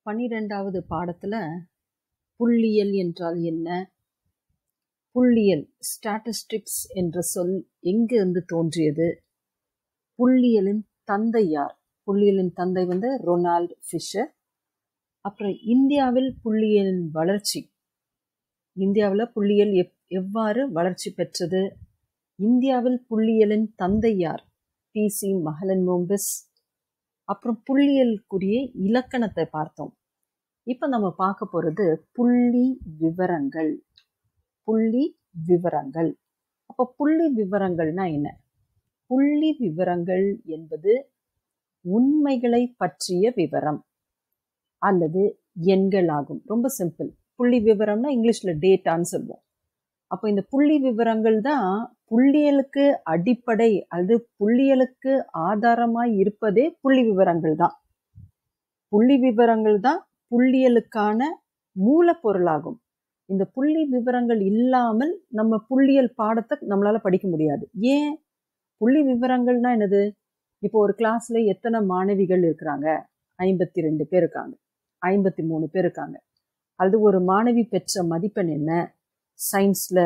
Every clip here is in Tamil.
பன்னிரெண்டாவது பாடத்துல புள்ளியியல் என்றால் என்ன புள்ளியியல் ஸ்டாட்டிஸ்டிக்ஸ் என்ற சொல் எங்கிருந்து தோன்றியது புள்ளியியலின் தந்தை யார் புள்ளியியலின் தந்தை வந்து ரொனால்ட் ஃபிஷர் அப்புறம் இந்தியாவில் புள்ளியியலின் வளர்ச்சி இந்தியாவில் புள்ளியியல் எப் எவ்வாறு வளர்ச்சி பெற்றது இந்தியாவில் புள்ளியியலின் தந்தை யார் பி சி மஹலன் மோம்பிஸ் அப்புறம் புள்ளியியலுக்குரிய இலக்கணத்தை பார்த்தோம் இப்போ நம்ம பார்க்க போகிறது புள்ளி விவரங்கள் புள்ளி விவரங்கள் அப்போ புள்ளி விவரங்கள்னா என்ன புள்ளி விவரங்கள் என்பது உண்மைகளை பற்றிய விவரம் அல்லது எண்கள் ஆகும் ரொம்ப சிம்பிள் புள்ளி விவரம்னா இங்கிலீஷில் டேட்டான்னு சொல்லுவோம் அப்போ இந்த புள்ளி விவரங்கள் தான் புள்ளியலுக்கு அடிப்படை அல்லது புள்ளியலுக்கு ஆதாரமாய் இருப்பதே புள்ளி விவரங்கள் தான் புள்ளி விவரங்கள் தான் புள்ளியலுக்கான மூலப்பொருளாகும் இந்த புள்ளி விவரங்கள் இல்லாமல் நம்ம புள்ளியல் பாடத்தை நம்மளால படிக்க முடியாது ஏன் புள்ளி விவரங்கள்னா என்னது இப்போ ஒரு கிளாஸ்ல எத்தனை மாணவிகள் இருக்கிறாங்க ஐம்பத்தி ரெண்டு பேர் இருக்காங்க ஐம்பத்தி மூணு பேர் இருக்காங்க அது ஒரு மாணவி பெற்ற மதிப்பெண் என்ன சயின்ஸில்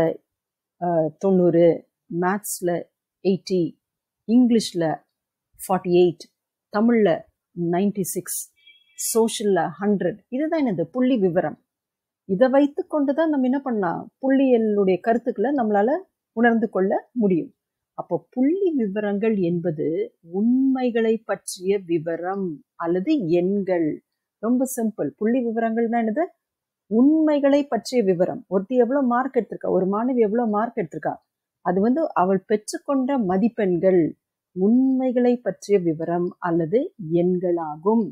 தொண்ணூறு மேத்ஸில் எயிட்டி இங்கிலீஷில் ஃபார்ட்டி எயிட் தமிழில் நைன்டி சிக்ஸ் சோஷியலில் ஹண்ட்ரட் இதுதான் என்னது புள்ளி விவரம் இதை வைத்து கொண்டு தான் நம்ம என்ன பண்ணலாம் புள்ளியலுடைய கருத்துக்களை நம்மளால உணர்ந்து கொள்ள முடியும் அப்போ புள்ளி விவரங்கள் என்பது உண்மைகளை பற்றிய விவரம் அல்லது எண்கள் ரொம்ப சிம்பிள் புள்ளி விவரங்கள்னா என்னது உண்மைகளை பற்றிய விவரம் ஒருத்தி எவ்வளவு மார்க் எடுத்திருக்கா ஒரு மாணவி எவ்வளவு மார்க் எடுத்திருக்கா அது வந்து அவள் பெற்றுக்கொண்ட மதிப்பெண்கள் உண்மைகளை பற்றிய விவரம் அல்லது எண்களாகும்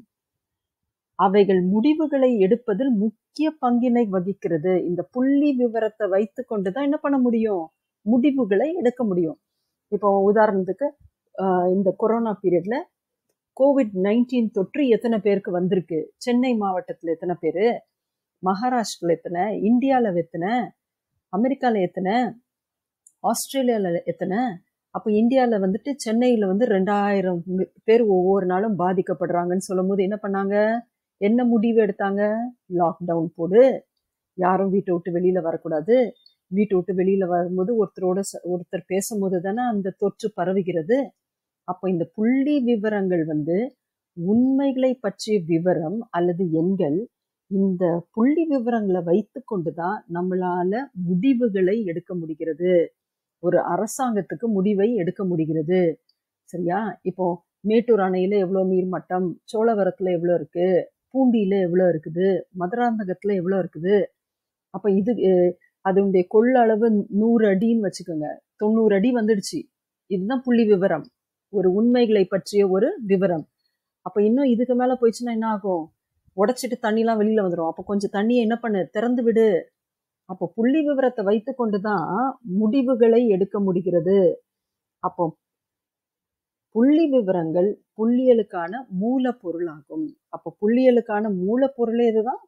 அவைகள் முடிவுகளை எடுப்பதில் முக்கிய பங்கினை வகிக்கிறது இந்த புள்ளி விவரத்தை வைத்து கொண்டுதான் என்ன பண்ண முடியும் முடிவுகளை எடுக்க முடியும் இப்போ உதாரணத்துக்கு இந்த கொரோனா பீரியட்ல கோவிட் நைன்டீன் தொற்று எத்தனை பேருக்கு வந்திருக்கு சென்னை மாவட்டத்தில் எத்தனை பேர் மகாராஷ்டிரில் எத்தனை இந்தியாவில் எத்தனை அமெரிக்காவில் எத்தனை ஆஸ்திரேலியாவில் எத்தனை அப்போ இந்தியாவில் வந்துட்டு சென்னையில் வந்து ரெண்டாயிரம் பேர் ஒவ்வொரு நாளும் பாதிக்கப்படுறாங்கன்னு சொல்லும் போது என்ன பண்ணாங்க என்ன முடிவு எடுத்தாங்க லாக்டவுன் போடு யாரும் வீட்டை விட்டு வெளியில் வரக்கூடாது வீட்டை விட்டு வெளியில் வரும்போது ஒருத்தரோட ஒருத்தர் பேசும்போது தானே அந்த தொற்று பரவுகிறது அப்போ இந்த புள்ளி விவரங்கள் வந்து உண்மைகளை பற்றிய விவரம் அல்லது எண்கள் இந்த புள்ளி விவரங்களை வைத்து கொண்டு தான் நம்மளால முடிவுகளை எடுக்க முடிகிறது ஒரு அரசாங்கத்துக்கு முடிவை எடுக்க முடிகிறது சரியா இப்போ மேட்டூர் அணையில எவ்வளவு நீர்மட்டம் சோழவரத்துல எவ்வளவு இருக்கு பூண்டியில எவ்வளவு இருக்குது மதுராந்தகத்துல எவ்வளவு இருக்குது அப்ப இது அதனுடைய கொள்ளளவு நூறு அடின்னு வச்சுக்கோங்க தொண்ணூறு அடி வந்துடுச்சு இதுதான் புள்ளி விவரம் ஒரு உண்மைகளை பற்றிய ஒரு விவரம் அப்ப இன்னும் இதுக்கு மேல போயிடுச்சுன்னா என்ன ஆகும் உடைச்சிட்டு தண்ணிலாம் வெளியில வந்துடும் அப்போ கொஞ்சம் தண்ணியை என்ன பண்ணு திறந்து விடு அப்போ புள்ளி விவரத்தை வைத்து கொண்டுதான் முடிவுகளை எடுக்க முடிகிறது அப்போ புள்ளி விவரங்கள் புள்ளியலுக்கான மூலப்பொருளாகும் அப்போ புள்ளியலுக்கான மூலப்பொருளே இதுதான்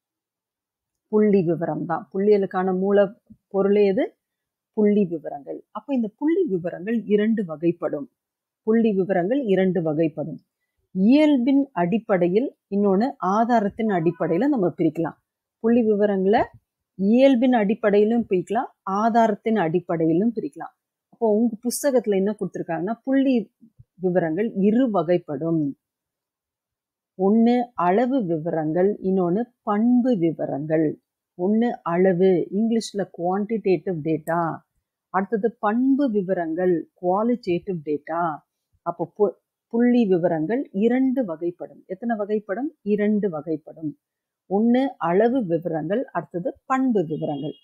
புள்ளி விவரம் தான் புள்ளியலுக்கான மூல பொருளே எது புள்ளி விவரங்கள் அப்போ இந்த புள்ளி விவரங்கள் இரண்டு வகைப்படும் புள்ளி விவரங்கள் இரண்டு வகைப்படும் இயல்பின் அடிப்படையில் இன்னொன்று ஆதாரத்தின் அடிப்படையில் நம்ம பிரிக்கலாம் புள்ளி விவரங்களை இயல்பின் அடிப்படையிலும் பிரிக்கலாம் ஆதாரத்தின் அடிப்படையிலும் பிரிக்கலாம் அப்போ உங்க புஸ்தகத்துல என்ன கொடுத்துருக்காங்கன்னா புள்ளி விவரங்கள் இரு வகைப்படும் ஒன்று அளவு விவரங்கள் இன்னொன்று பண்பு விவரங்கள் ஒன்று அளவு இங்கிலீஷில் குவான்டிடேட்டிவ் டேட்டா அடுத்தது பண்பு விவரங்கள் குவாலிட்டேட்டிவ் டேட்டா அப்போ புள்ளி விவரங்கள் இரண்டு வகைப்படும் எத்தனை வகைப்படும் இரண்டு வகைப்படும் ஒன்று அளவு விவரங்கள் அடுத்தது பண்பு விவரங்கள்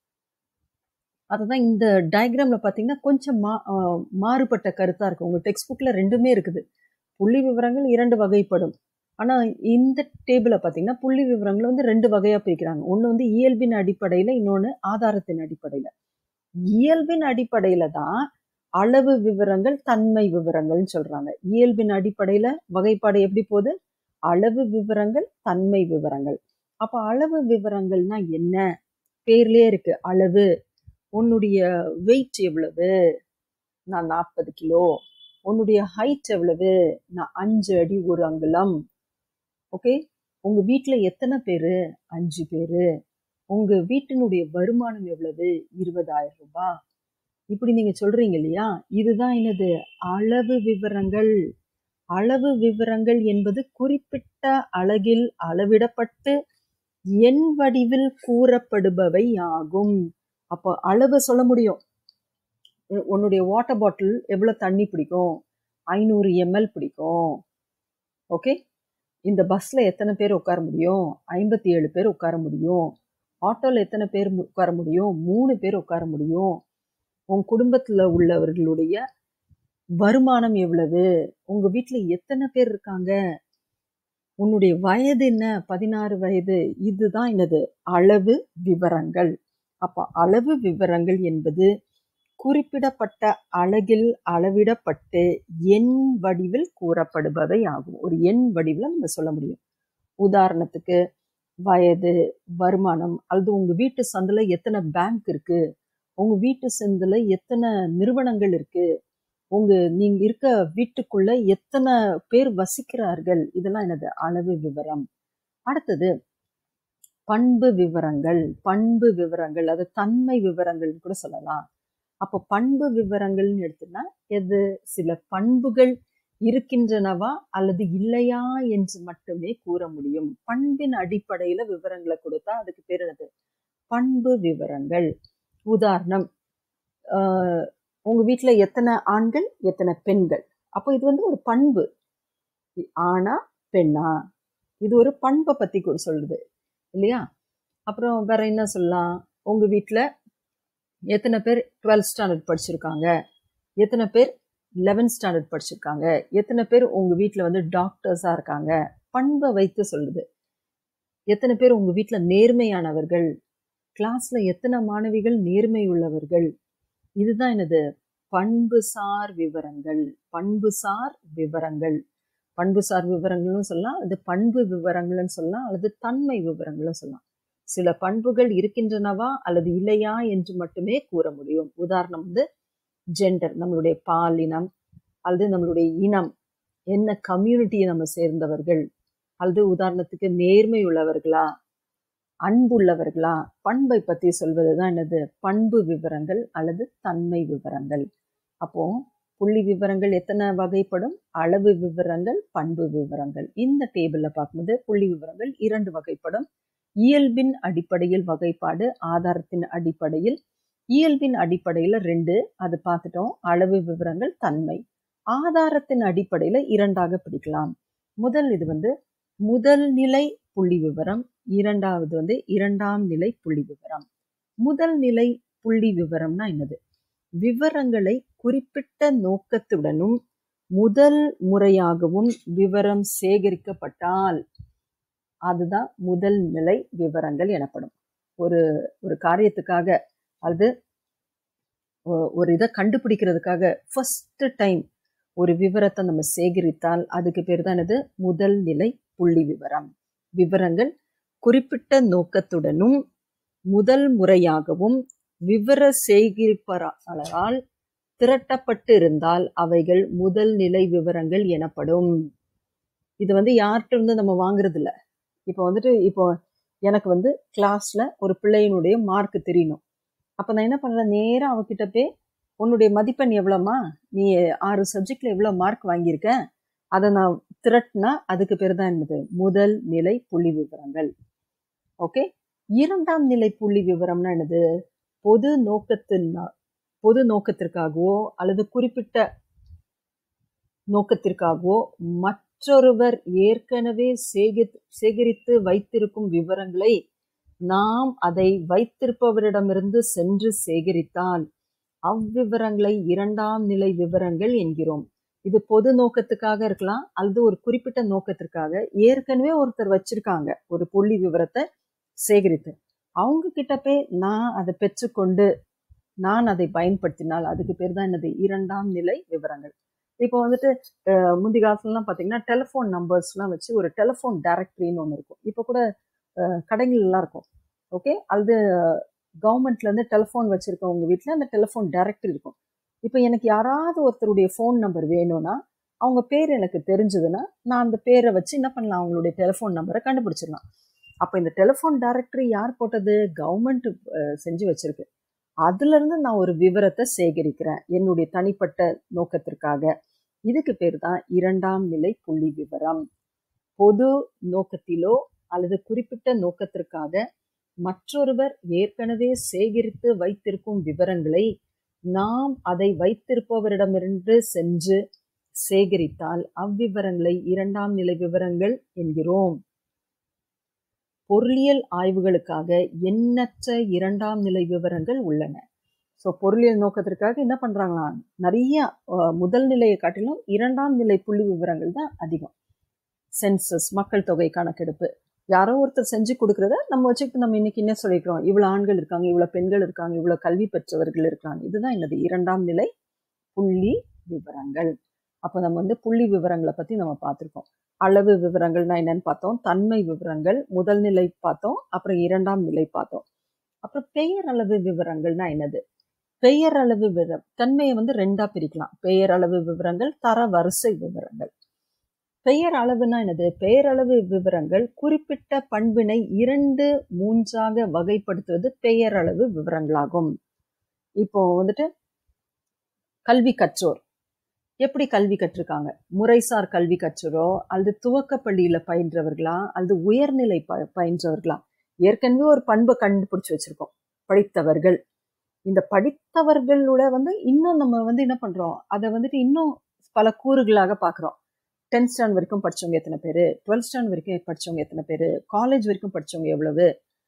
அதுதான் இந்த டயக்ராம்ல பார்த்தீங்கன்னா கொஞ்சம் மா மாறுபட்ட கருத்தாக இருக்கும் உங்கள் டெக்ஸ்ட் புக்கில் ரெண்டுமே இருக்குது புள்ளி விவரங்கள் இரண்டு வகைப்படும் ஆனால் இந்த டேபிளை பார்த்தீங்கன்னா புள்ளி விவரங்களை வந்து ரெண்டு வகையாக பிரிக்கிறாங்க ஒன்று வந்து இயல்பின் அடிப்படையில் இன்னொன்று ஆதாரத்தின் அடிப்படையில் இயல்பின் அடிப்படையில் தான் அளவு விவரங்கள் தன்மை விவரங்கள்னு சொல்றாங்க இயல்பின் அடிப்படையில வகைப்பாடு எப்படி போகுது அளவு விவரங்கள் தன்மை விவரங்கள் அப்ப அளவு விவரங்கள்னா என்ன பேர்லயே இருக்கு அளவு உன்னுடைய வெயிட் எவ்வளவு நான் நாற்பது கிலோ உன்னுடைய ஹைட் எவ்வளவு நான் அஞ்சு அடி ஒரு அங்குலம் ஓகே உங்க வீட்ல எத்தனை பேரு அஞ்சு பேரு உங்க வீட்டினுடைய வருமானம் எவ்வளவு இருபதாயிரம் ரூபாய் இப்படி நீங்க சொல்றீங்க இல்லையா இதுதான் என்னது அளவு விவரங்கள் அளவு விவரங்கள் என்பது குறிப்பிட்ட அழகில் அளவிடப்பட்டு எண் வடிவில் கூறப்படுபவை ஆகும் அப்போ அளவு சொல்ல முடியும் உ- உன்னுடைய வாட்டர் பாட்டில் எவ்வளவு தண்ணி பிடிக்கும் ஐநூறு எம்எல் பிடிக்கும் ஓகே இந்த பஸ்ல எத்தனை பேர் உட்கார முடியும் ஐம்பத்தி ஏழு பேர் உட்கார முடியும் ஆட்டோல எத்தனை பேர் மு- உட்கார முடியும் மூணு பேர் உட்கார முடியும் உன் குடும்பத்துல உள்ளவர்களுடைய வருமானம் எவ்வளவு உங்க வீட்ல எத்தனை பேர் இருக்காங்க உன்னுடைய வயது என்ன பதினாறு வயது இதுதான் என்னது அளவு விவரங்கள் அப்ப அளவு விவரங்கள் என்பது குறிப்பிடப்பட்ட அழகில் அளவிடப்பட்டு எண் வடிவில் கூறப்படுபவை ஆகும் ஒரு எண் வடிவில் நம்ம சொல்ல முடியும் உதாரணத்துக்கு வயது வருமானம் அல்லது உங்க வீட்டு சந்தில எத்தனை பேங்க் இருக்கு உங்க வீட்டு சந்தில எத்தனை நிறுவனங்கள் இருக்கு உங்க நீங்க இருக்க வீட்டுக்குள்ள எத்தனை பேர் வசிக்கிறார்கள் இதெல்லாம் என்னது அளவு விவரம் அடுத்தது பண்பு விவரங்கள் பண்பு விவரங்கள் அது தன்மை விவரங்கள் கூட சொல்லலாம் அப்போ பண்பு விவரங்கள்னு எடுத்தோம்னா எது சில பண்புகள் இருக்கின்றனவா அல்லது இல்லையா என்று மட்டுமே கூற முடியும் பண்பின் அடிப்படையில விவரங்களை கொடுத்தா அதுக்கு பேர் என்னது பண்பு விவரங்கள் உதாரணம் ஆஹ் உங்க வீட்ல எத்தனை ஆண்கள் எத்தனை பெண்கள் அப்போ இது வந்து ஒரு பண்பு ஆனா பெண்ணா இது ஒரு பண்பை பத்தி கூட சொல்லுது இல்லையா அப்புறம் வேற என்ன சொல்லலாம் உங்க வீட்ல எத்தனை பேர் டுவெல்த் ஸ்டாண்டர்ட் படிச்சிருக்காங்க எத்தனை பேர் லெவன்த் ஸ்டாண்டர்ட் படிச்சிருக்காங்க எத்தனை பேர் உங்க வீட்ல வந்து டாக்டர்ஸா இருக்காங்க பண்பை வைத்து சொல்லுது எத்தனை பேர் உங்க வீட்ல நேர்மையானவர்கள் கிளாஸ்ல எத்தனை மாணவிகள் நேர்மை உள்ளவர்கள் இதுதான் என்னது பண்புசார் விவரங்கள் பண்புசார் விவரங்கள் பண்புசார் விவரங்கள்னு சொல்லலாம் அது பண்பு விவரங்கள்னு சொல்லலாம் அல்லது தன்மை விவரங்களும் சொல்லலாம் சில பண்புகள் இருக்கின்றனவா அல்லது இல்லையா என்று மட்டுமே கூற முடியும் உதாரணம் வந்து ஜெண்டர் நம்மளுடைய பாலினம் அல்லது நம்மளுடைய இனம் என்ன கம்யூனிட்டியை நம்ம சேர்ந்தவர்கள் அல்லது உதாரணத்துக்கு நேர்மை உள்ளவர்களா அன்புள்ளவர்களா பண்பை பத்தி சொல்வதுதான் என்னது பண்பு விவரங்கள் அல்லது தன்மை விவரங்கள் அப்போ புள்ளி விவரங்கள் எத்தனை வகைப்படும் அளவு விவரங்கள் பண்பு விவரங்கள் இந்த டேபிள்ல பார்க்கும்போது புள்ளி விவரங்கள் இரண்டு வகைப்படும் இயல்பின் அடிப்படையில் வகைப்பாடு ஆதாரத்தின் அடிப்படையில் இயல்பின் அடிப்படையில ரெண்டு அது பார்த்துட்டோம் அளவு விவரங்கள் தன்மை ஆதாரத்தின் அடிப்படையில இரண்டாக பிடிக்கலாம் முதல் இது வந்து முதல் நிலை புள்ளி விவரம் இரண்டாவது வந்து இரண்டாம் நிலை புள்ளி விவரம் முதல் நிலை புள்ளி விவரம்னா என்னது விவரங்களை குறிப்பிட்ட நோக்கத்துடனும் முதல் முறையாகவும் விவரம் சேகரிக்கப்பட்டால் அதுதான் முதல் நிலை விவரங்கள் எனப்படும் ஒரு ஒரு காரியத்துக்காக அல்லது ஒ- ஒரு இதை கண்டுபிடிக்கிறதுக்காக ஃபர்ஸ்ட் டைம் ஒரு விவரத்தை நம்ம சேகரித்தால் அதுக்கு பேர் தான் என்னது முதல் நிலை புள்ளி விவரம் விவரங்கள் குறிப்பிட்ட நோக்கத்துடனும் முதல் முறையாகவும் விவர சேகரிப்பாளரால் திரட்டப்பட்டு இருந்தால் அவைகள் முதல் நிலை விவரங்கள் எனப்படும் இது வந்து யார்கிட்ட இருந்து நம்ம வாங்குறது இல்ல இப்போ வந்துட்டு இப்போ எனக்கு வந்து கிளாஸ்ல ஒரு பிள்ளையினுடைய மார்க் தெரியணும் அப்ப நான் என்ன பண்றேன் நேரா அவகிட்ட போய் உன்னுடைய மதிப்பெண் எவ்வளோமா நீ ஆறு சப்ஜெக்ட்ல எவ்வளவு மார்க் வாங்கியிருக்க அதை நான் திரட்டினா அதுக்கு பேர் தான் என்னது முதல் நிலை புள்ளி விவரங்கள் ஓகே இரண்டாம் நிலை புள்ளி விவரம்னா என்னது பொது நோக்கத்தின் பொது நோக்கத்திற்காகவோ அல்லது குறிப்பிட்ட நோக்கத்திற்காகவோ மற்றொருவர் ஏற்கனவே சேகி- சேகரித்து வைத்திருக்கும் விவரங்களை நாம் அதை வைத்திருப்பவரிடமிருந்து சென்று சேகரித்தால் அவ்விவரங்களை இரண்டாம் நிலை விவரங்கள் என்கிறோம் இது பொது நோக்கத்துக்காக இருக்கலாம் அல்லது ஒரு குறிப்பிட்ட நோக்கத்திற்காக ஏற்கனவே ஒருத்தர் வச்சிருக்காங்க ஒரு புள்ளி விவரத்தை சேகரித்து அவங்க கிட்ட போய் நான் அதை பெற்றுக்கொண்டு நான் அதை பயன்படுத்தினால் அதுக்கு பேர் தான் என்னது இரண்டாம் நிலை விவரங்கள் இப்போ வந்துட்டு அஹ், முந்தி காலத்துலலாம் பார்த்தீங்கன்னா டெலிஃபோன் நம்பர்ஸ்லாம் வச்சு ஒரு டெலிஃபோன் டைரக்டரின்னு ஒன்று இருக்கும் இப்போ கூட அஹ், கடைகள்லாம் இருக்கும் ஓகே அல்லது கவர்மெண்ட்ல இருந்து டெலிஃபோன் வச்சிருக்கவங்க வீட்டில் அந்த டெலிஃபோன் டைரக்டரி இருக்கும் இப்போ எனக்கு யாராவது ஒருத்தருடைய ஃபோன் நம்பர் வேணும்னா அவங்க பேர் எனக்கு தெரிஞ்சதுன்னா நான் அந்த பேரை வச்சு என்ன பண்ணலாம் அவங்களுடைய டெலிஃபோன் நம்பரை கண்டுபிடிச்சிடலாம் அப்போ இந்த டெலிஃபோன் டைரக்டரி யார் போட்டது கவர்மெண்ட் செஞ்சு வச்சிருக்கு அதுல இருந்து நான் ஒரு விவரத்தை சேகரிக்கிறேன் என்னுடைய தனிப்பட்ட நோக்கத்திற்காக இதுக்கு பேர் தான் இரண்டாம் நிலை புள்ளி விவரம் பொது நோக்கத்திலோ அல்லது குறிப்பிட்ட நோக்கத்திற்காக மற்றொருவர் ஏற்கனவே சேகரித்து வைத்திருக்கும் விவரங்களை நாம் அதை வைத்திருப்பவரிடமிருந்து சென்று சேகரித்தால் அவ்விவரங்களை இரண்டாம் நிலை விவரங்கள் என்கிறோம் பொருளியல் ஆய்வுகளுக்காக எண்ணற்ற இரண்டாம் நிலை விவரங்கள் உள்ளன ஸோ பொருளியல் நோக்கத்திற்காக என்ன பண்றாங்களாம் நிறைய அஹ், முதல் நிலையை காட்டிலும் இரண்டாம் நிலை புள்ளி விவரங்கள் தான் அதிகம் சென்சஸ் மக்கள் தொகை கணக்கெடுப்பு யாரோ ஒருத்தர் செஞ்சு கொடுக்கறத நம்ம வச்சுக்கிட்டு நம்ம இன்னைக்கு என்ன சொல்லிக்கிறோம் இவ்வளவு ஆண்கள் இருக்காங்க இவ்வளவு பெண்கள் இருக்காங்க இவ்வளவு கல்வி பெற்றவர்கள் இருக்காங்க இதுதான் என்னது இரண்டாம் நிலை புள்ளி விவரங்கள் அப்போ நம்ம வந்து புள்ளி விவரங்களை பத்தி நம்ம பார்த்திருக்கோம் அளவு விவரங்கள்னா என்னன்னு பார்த்தோம் தன்மை விவரங்கள் முதல் நிலை பார்த்தோம் அப்புறம் இரண்டாம் நிலை பார்த்தோம் அப்புறம் பெயர் அளவு விவரங்கள்னா என்னது பெயர் அளவு விவரம் தன்மையை வந்து ரெண்டா பிரிக்கலாம் பெயர் அளவு விவரங்கள் தர வரிசை விவரங்கள் பெயர் அளவுனா என்னது பெயர் அளவு விவரங்கள் குறிப்பிட்ட பண்பினை இரண்டு மூன்றாக வகைப்படுத்துவது பெயர் அளவு விவரங்களாகும் இப்போ வந்துட்டு கல்வி கற்றோர் எப்படி கல்வி கற்றிருக்காங்க முறைசார் கல்வி கற்றோரோ அல்லது துவக்க பள்ளியில பயின்றவர்களா அல்லது உயர்நிலை ப பயின்றவர்களா ஏற்கனவே ஒரு பண்பை கண்டுபிடிச்சு வச்சிருக்கோம் படித்தவர்கள் இந்த படித்தவர்களோட வந்து இன்னும் நம்ம வந்து என்ன பண்றோம் அதை வந்துட்டு இன்னும் பல கூறுகளாக பார்க்குறோம் டென்த் ஸ்டாண்ட் வரைக்கும் படிச்சவங்க எத்தனை பேர் டுவெல்த் ஸ்டாண்ட் வரைக்கும் படிச்சவங்க எத்தனை பேர் காலேஜ் வரைக்கும் படிச்சவங்க எவ்வளவு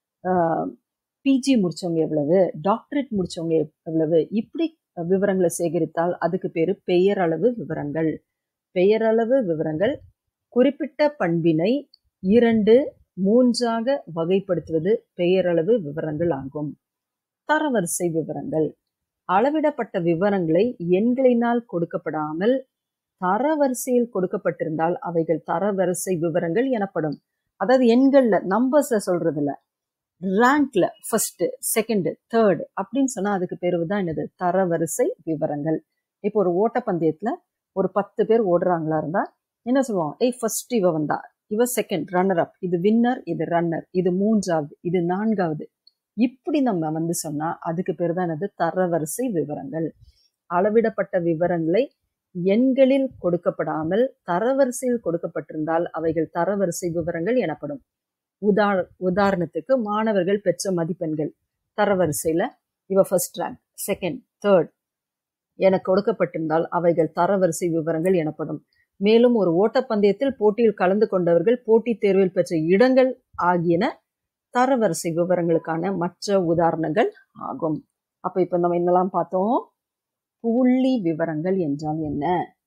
பிஜி முடிச்சவங்க எவ்வளவு டாக்டரேட் முடிச்சவங்க எவ்வளவு இப்படி விவரங்களை சேகரித்தால் அதுக்கு பேரு பெயரளவு விவரங்கள் பெயரளவு விவரங்கள் குறிப்பிட்ட பண்பினை இரண்டு மூன்றாக வகைப்படுத்துவது பெயரளவு விவரங்கள் ஆகும் தரவரிசை விவரங்கள் அளவிடப்பட்ட விவரங்களை எண்களினால் கொடுக்கப்படாமல் தரவரிசையில் கொடுக்கப்பட்டிருந்தால் அவைகள் தரவரிசை விவரங்கள் எனப்படும் அதாவது எண்கள்ல நம்பர்ஸ சொல்றது இல்ல ரேங்க்ல ஃபர்ஸ்ட் செகண்ட் தேர்ட் அப்படின்னு சொன்னா அதுக்கு பேரு தான் என்னது தரவரிசை விவரங்கள் இப்போ ஒரு ஓட்டப்பந்தயத்துல ஒரு பத்து பேர் ஓடுறாங்களா இருந்தா என்ன சொல்லுவோம் ஏய் ஃபர்ஸ்ட் இவ வந்தா இவ செகண்ட் ரன்னர் அப் இது வின்னர் இது ரன்னர் இது மூன்றாவது இது நான்காவது இப்படி நம்ம வந்து சொன்னா அதுக்கு பேர் தான் என்னது தரவரிசை விவரங்கள் அளவிடப்பட்ட விவரங்களை எண்களில் கொடுக்கப்படாமல் தரவரிசையில் கொடுக்கப்பட்டிருந்தால் அவைகள் தரவரிசை விவரங்கள் எனப்படும் உதா உதாரணத்துக்கு மாணவர்கள் பெற்ற மதிப்பெண்கள் தரவரிசையில இவ ஃபர்ஸ்ட் ரேங்க் செகண்ட் தேர்ட் என கொடுக்கப்பட்டிருந்தால் அவைகள் தரவரிசை விவரங்கள் எனப்படும் மேலும் ஒரு ஓட்டப்பந்தயத்தில் போட்டியில் கலந்து கொண்டவர்கள் போட்டித் தேர்வில் பெற்ற இடங்கள் ஆகியன தரவரிசை விவரங்களுக்கான மற்ற உதாரணங்கள் ஆகும் அப்ப இப்ப நம்ம என்னெல்லாம் பார்த்தோம் புள்ளி விவரங்கள் என்றால் என்ன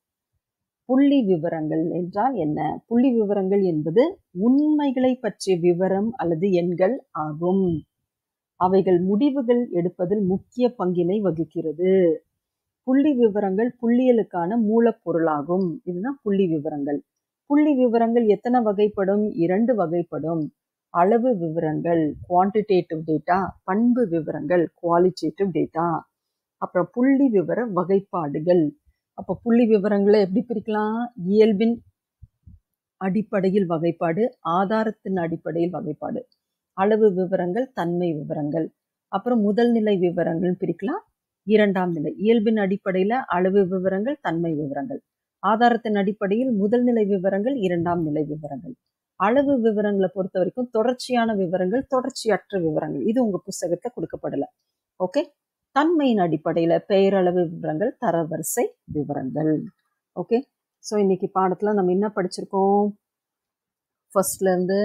புள்ளி விவரங்கள் என்றால் என்ன புள்ளி விவரங்கள் என்பது உண்மைகளை பற்றிய விவரம் அல்லது எண்கள் ஆகும் அவைகள் முடிவுகள் எடுப்பதில் முக்கிய பங்கினை வகிக்கிறது புள்ளி விவரங்கள் புள்ளியலுக்கான மூலப்பொருளாகும் இதுதான் புள்ளி விவரங்கள் புள்ளி விவரங்கள் எத்தனை வகைப்படும் இரண்டு வகைப்படும் அளவு விவரங்கள் குவான்டிடேட்டிவ் டேட்டா பண்பு விவரங்கள் குவாலிட்டேட்டிவ் டேட்டா அப்புறம் புள்ளி விவர வகைப்பாடுகள் அப்போ புள்ளி விவரங்களை எப்படி பிரிக்கலாம் இயல்பின் அடிப்படையில் வகைப்பாடு ஆதாரத்தின் அடிப்படையில் வகைப்பாடு அளவு விவரங்கள் தன்மை விவரங்கள் அப்புறம் முதல் நிலை விவரங்கள் பிரிக்கலாம் இரண்டாம் நிலை இயல்பின் அடிப்படையில அளவு விவரங்கள் தன்மை விவரங்கள் ஆதாரத்தின் அடிப்படையில் முதல் நிலை விவரங்கள் இரண்டாம் நிலை விவரங்கள் அளவு விவரங்களை பொறுத்த வரைக்கும் தொடர்ச்சியான விவரங்கள் தொடர்ச்சியற்ற விவரங்கள் இது உங்க புஸ்தகத்தை கொடுக்கப்படல ஓகே தன்மையின் அடிப்படையில பெயரளவு விவரங்கள் தரவரிசை விவரங்கள் ஓகே ஸோ இன்னைக்கு பாடத்துல நம்ம என்ன படிச்சிருக்கோம் ஃபர்ஸ்ட்ல இருந்து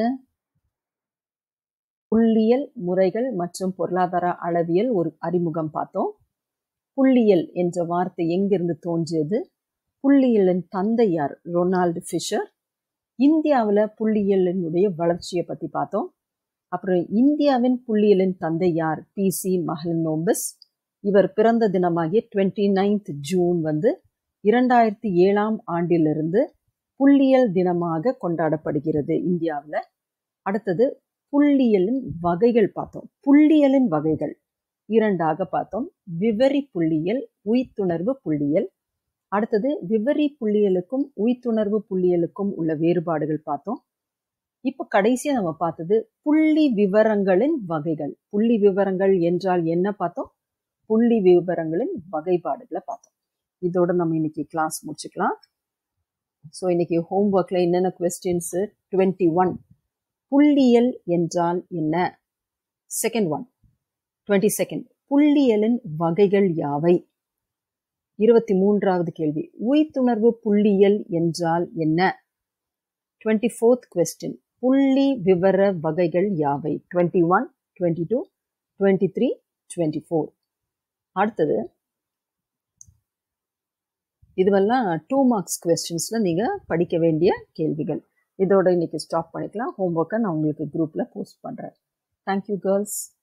புள்ளியல் முறைகள் மற்றும் பொருளாதார அளவியல் ஒரு அறிமுகம் பார்த்தோம் புள்ளியல் என்ற வார்த்தை எங்கிருந்து தோன்றியது புள்ளியலின் தந்தை யார் ரொனால்டு ஃபிஷர் இந்தியாவில் புள்ளியலினுடைய வளர்ச்சியை பற்றி பார்த்தோம் அப்புறம் இந்தியாவின் புள்ளியலின் தந்தை யார் பி சி மஹலனோம்பஸ் இவர் பிறந்த தினமாகிய டுவெண்ட்டி நைன்த் ஜூன் வந்து இரண்டாயிரத்தி ஏழாம் ஆண்டிலிருந்து புள்ளியல் தினமாக கொண்டாடப்படுகிறது இந்தியாவில் அடுத்தது புள்ளியலின் வகைகள் பார்த்தோம் புள்ளியலின் வகைகள் இரண்டாக பார்த்தோம் விவரி புள்ளியல் உய்த்துணர்வு புள்ளியல் அடுத்தது விவரி புள்ளியலுக்கும் உய்த்துணர்வு புள்ளியலுக்கும் உள்ள வேறுபாடுகள் பார்த்தோம் இப்போ கடைசியா நம்ம பார்த்தது புள்ளி விவரங்களின் வகைகள் புள்ளி விவரங்கள் என்றால் என்ன பார்த்தோம் புள்ளி விவரங்களின் வகைப்பாடுகளை பார்த்தோம் இதோட நம்ம இன்னைக்கு கிளாஸ் முடிச்சுக்கலாம் ஸோ இன்னைக்கு ஹோம்ஒர்க்ல என்னென்ன கொஸ்டின்ஸ் டுவெண்ட்டி ஒன் புள்ளியல் என்றால் என்ன செகண்ட் ஒன் டுவெண்ட்டி செகண்ட் புள்ளியலின் வகைகள் யாவை இருபத்தி மூன்றாவது கேள்வி உய்த்துணர்வு புள்ளியல் என்றால் என்ன டுவெண்ட்டி ஃபோர்த் கொஸ்டின் புள்ளி விவர வகைகள் யாவை twenty one twenty two twenty three twenty four அடுத்தது இதுவெல்லாம் டூ மார்க்ஸ் கொஸ்டின்ஸில் நீங்கள் படிக்க வேண்டிய கேள்விகள் இதோட இன்னைக்கு ஸ்டாப் பண்ணிக்கலாம் ஹோம்ஒர்க்கை நான் உங்களுக்கு குரூப்பில் போஸ்ட் பண்ணுறேன் தேங்க்யூ கேர்ள்ஸ்